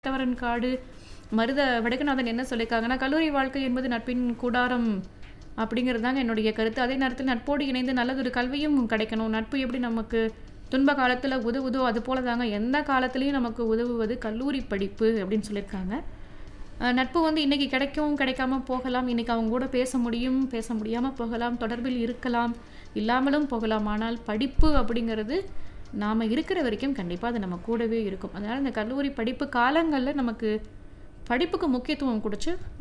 தவரன் காடு மருத வடக்குநாதன் என்ன சொல்லியிருக்காங்கன்னா கல்லூரி வாழ்க்கை என்பது நட்பின் கூடாரம் அப்படிங்கிறது தாங்க என்னுடைய கருத்து அதே நேரத்தில் நட்போடு இணைந்து நல்லதொரு கல்வியும் கிடைக்கணும் நட்பு எப்படி நமக்கு துன்ப காலத்தில் உதவுதோ அது போல தாங்க எந்த காலத்துலேயும் நமக்கு உதவுவது கல்லூரி படிப்பு அப்படின்னு சொல்லியிருக்காங்க அஹ் நட்பு வந்து இன்னைக்கு கிடைக்கும் கிடைக்காம போகலாம் இன்னைக்கு அவங்க கூட பேச முடியும் பேச முடியாமல் போகலாம் தொடர்பில் இருக்கலாம் இல்லாமலும் போகலாம் ஆனால் படிப்பு அப்படிங்கிறது நாம் இருக்கிற வரைக்கும் கண்டிப்பாக அது நம்ம கூடவே இருக்கும் அதனால் இந்த கல்லூரி படிப்பு காலங்களில் நமக்கு படிப்புக்கு முக்கியத்துவம் கொடுத்து